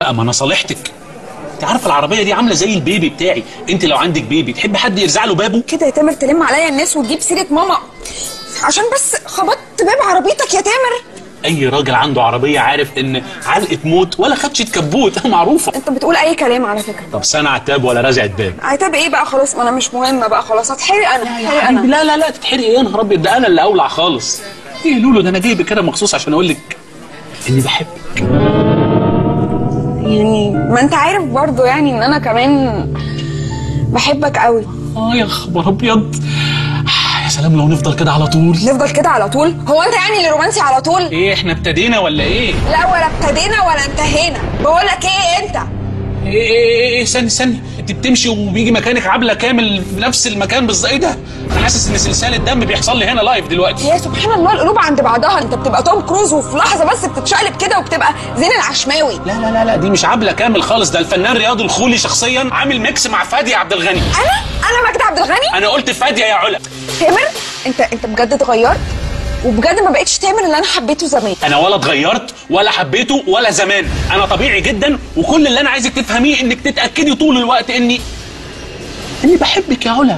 بقى ما انا صالحتك انت عارفه العربيه دي عامله زي البيبي بتاعي انت لو عندك بيبي تحب حد يرزع له بابه كده يا تامر تلم عليا الناس وتجيب سيره ماما عشان بس خبطت باب عربيتك يا تامر اي راجل عنده عربيه عارف ان علقه موت ولا خدشه كبوت معروفه انت بتقول اي كلام على فكره طب سنه عتاب ولا رزعه باب عتاب ايه بقى خلاص ما انا مش مهمه بقى خلاص هتحرق انا يا هتحرق حبيبي انا لا لا لا تتحرقي ايه يا نهار ابيض ده انا اللي اولع خالص ايه يا لولو ده انا جايبك كده مخصوص عشان اقول لك اني بحبك يعني ما انت عارف برضو يعني ان انا كمان بحبك قوي اه يا خبر ابيض يا سلام لو نفضل كده على طول نفضل كده على طول هو انت يعني اللي رومانسي على طول ايه احنا ابتدينا ولا ايه لا ولا ابتدينا ولا انتهينا بقول لك ايه انت ايه ايه ايه, إيه استني استني انت بتمشي وبيجي مكانك عبله كامل في نفس المكان بالظبط ايه ده انا حاسس ان سلسال الدم بيحصل لي هنا لايف دلوقتي يا سبحان الله القلوب عند بعضها انت بتبقى توم كروز وفي لحظه بس بتتشقلب كده وبتبقى زين العشماوي لا لا لا لا دي مش عبله كامل خالص ده الفنان رياض الخولي شخصيا عامل ميكس مع فادي عبد الغني انا انا مجدي عبد الغني انا قلت فاديه يا علا تامر انت انت بجد اتغيرت وبجد ما بقتش تامر اللي انا حبيته زمان انا ولا اتغيرت ولا حبيته ولا زمان انا طبيعي جدا وكل اللي انا عايزك تفهميه انك تتاكدي طول الوقت اني اني بحبك يا علا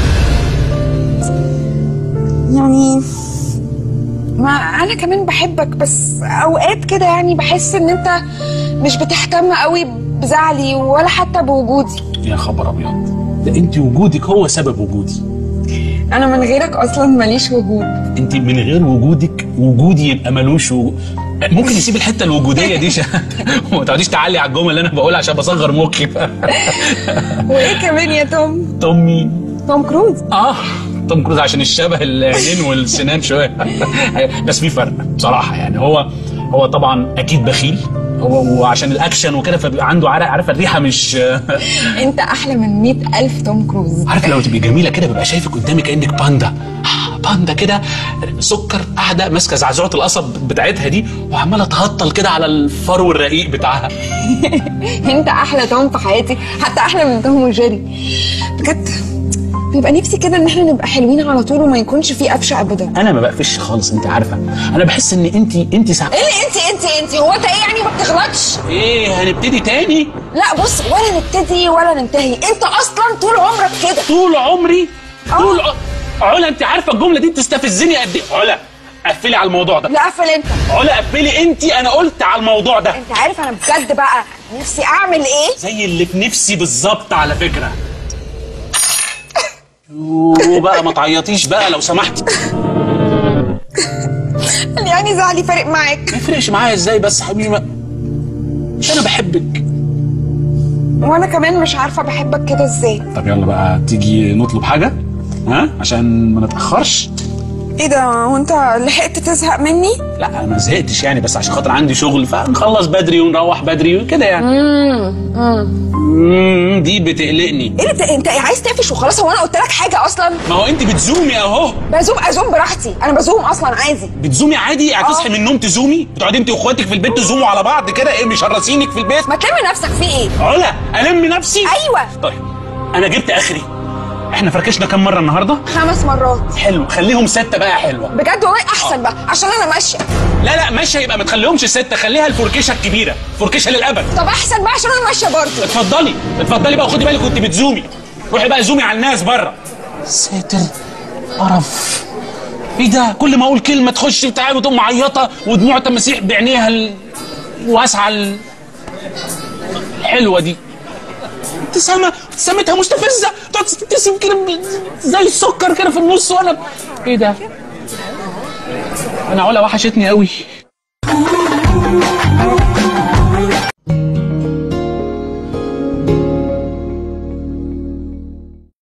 يعني ما انا كمان بحبك بس اوقات كده يعني بحس ان انت مش بتهتم قوي بزعلي ولا حتى بوجودي يا خبر ابيض ده انت وجودك هو سبب وجودي انا من غيرك اصلا ماليش وجود انت من غير وجودك وجودي يبقى ملوش وجود ممكن نسيب الحته الوجوديه دي شا... وما تقعديش تعلي على الجمل اللي انا بقولها عشان بصغر مخي وايه كمان يا توم توم مين؟ توم كروز اه توم كروز عشان الشبه العينين والسنان شويه بس في فرق بصراحه يعني هو هو طبعا اكيد بخيل هو وعشان الاكشن وكده فبيبقى عنده عارف عارف الريحه مش انت احلى من مئة الف توم كروز عارف لو تبقي جميله كده ببقى شايفك قدامي كانك باندا آه، باندا كده سكر قاعده ماسكه زعزعه القصب بتاعتها دي وعماله تهطل كده على الفرو الرقيق بتاعها انت احلى توم في حياتي حتى احلى من توم وجيري بجد بيبقى نفسي كده ان احنا نبقى حلوين على طول وما يكونش فيه قفش ابدا انا ما بقفش خالص انت عارفه انا بحس ان انت انت سع... ايه اللي انت انت انت هو انت ايه يعني ما بتغلطش ايه هنبتدي تاني لا بص ولا نبتدي ولا ننتهي انت اصلا طول عمرك كده طول عمري طول ع... علا انت عارفه الجمله دي بتستفزني قد ايه علا قفلي على الموضوع ده لا قفل انت علا قفلي انت انا قلت على الموضوع ده انت عارف انا بجد بقى نفسي اعمل ايه زي اللي في نفسي بالظبط على فكره وبقى ما تعيطيش بقى لو سمحتي يعني زعلي فارق معاك ما يفرقش معايا ازاي بس حبيبي ما... مش انا بحبك وانا كمان مش عارفه بحبك كده ازاي طب يلا بقى تيجي نطلب حاجه ها عشان ما نتاخرش ايه ده هو انت لحقت تزهق مني لا انا ما زهقتش يعني بس عشان خاطر عندي شغل فنخلص بدري ونروح بدري وكده يعني امم دي بتقلقني ايه اللي انت عايز تقفش وخلاص هو انا قلت لك حاجه اصلا ما هو انت بتزومي اهو بزوم ازوم براحتي انا بزوم اصلا عادي بتزومي عادي يعني آه. تصحي من النوم تزومي بتقعدي انت واخواتك في البيت تزوموا على بعض كده ايه مشرسينك في البيت ما تلم نفسك في ايه علا الم نفسي ايوه طيب انا جبت اخري احنا فركشنا كام مره النهارده خمس مرات حلو خليهم ستة بقى حلوة بجد والله احسن بقى عشان انا ماشيه لا لا ماشية يبقى ما تخليهمش ستة خليها الفركشة الكبيرة فركشة للأبد طب احسن بقى عشان انا ماشيه برضه اتفضلي اتفضلي بقى خدي بالك كنت بتزومي روحي بقى زومي على الناس بره ساتر قرف ايه ده كل ما اقول كلمه تخش بتاعي وتقوم معيطه ودموع تماسيح بعينيها ال... واسعه ال... الحلوه دي ابتسامه ابتسامتها مستفزه تقعد تبتسم كده ب- زي السكر كده في النص وانا ايه ده انا علا وحشتني قوي